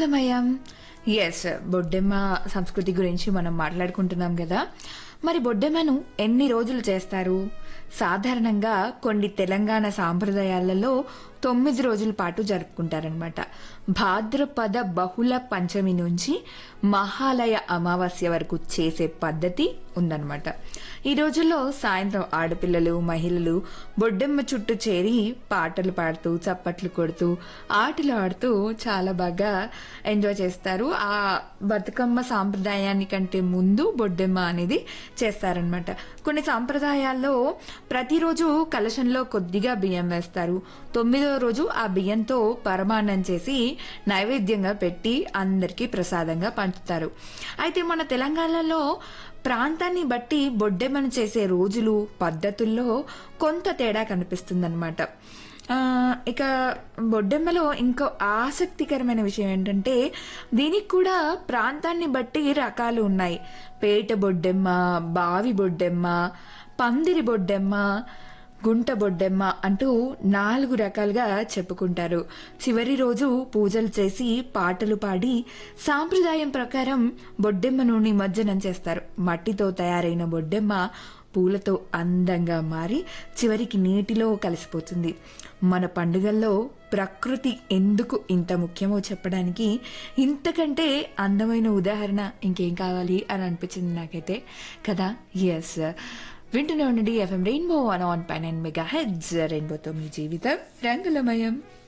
రంగులమయం ఎస్ బొడ్డెమ్మ సంస్కృతి గురించి మనం మాట్లాడుకుంటున్నాం కదా మరి బొడ్డెమ్మను ఎన్ని రోజులు చేస్తారు సాధారణంగా కొన్ని తెలంగాణ సాంప్రదాయాలలో తొమ్మిది రోజుల పాటు జరుపుకుంటారనమాట భాద్రపద బహుళ పంచమి నుంచి మహాలయ అమావాస్య వరకు చేసే పద్ధతి ఉందన్నమాట ఈ రోజుల్లో సాయంత్రం ఆడపిల్లలు మహిళలు బొడ్డెమ్మ చుట్టూ చేరి పాటలు పాడుతూ చప్పట్లు కొడుతూ ఆటలు ఆడుతూ చాలా బాగా ఎంజాయ్ చేస్తారు ఆ బతుకమ్మ సాంప్రదాయాని కంటే ముందు బొడ్డెమ్మ అనేది చేస్తారనమాట కొన్ని సాంప్రదాయాల్లో ప్రతిరోజు కలశంలో కొద్దిగా బియ్యం వేస్తారు తొమ్మిదో రోజు ఆ బియ్యంతో పరమాన్నం చేసి నైవేద్యంగా పెట్టి అందరికీ ప్రసాదంగా పంచుతారు అయితే మన తెలంగాణలో ప్రాంతాన్ని బట్టి బొడ్డెమ్మను చేసే రోజులు పద్ధతుల్లో కొంత తేడా కనిపిస్తుందన్నమాట ఆ, ఇక బొడ్డెమ్మలో ఇంకో ఆసక్తికరమైన విషయం ఏంటంటే దీనికి కూడా ప్రాంతాన్ని బట్టి రకాలు ఉన్నాయి పేట బొడ్డెమ్మ బావి బొడ్డెమ్మ పందిరి బొడ్డెమ్మ గుంట బొడ్డెమ్మ అంటూ నాలుగు రకాలుగా చెప్పుకుంటారు చివరి రోజు పూజలు చేసి పాటలు పాడి సాంప్రదాయం ప్రకారం బొడ్డెమ్మను నిమజ్జనం చేస్తారు మట్టితో తయారైన బొడ్డెమ్మ పూలతో అందంగా మారి చివరికి నీటిలో కలిసిపోతుంది మన పండుగల్లో ప్రకృతి ఎందుకు ఇంత ముఖ్యమో చెప్పడానికి ఇంతకంటే అందమైన ఉదాహరణ ఇంకేం కావాలి అని అనిపించింది నాకైతే కదా ఎస్ వింటూనే ఉండండి FM rainbow one one nine and megahertz రెయిన్బోతో మీ జీవితం రంగులమయం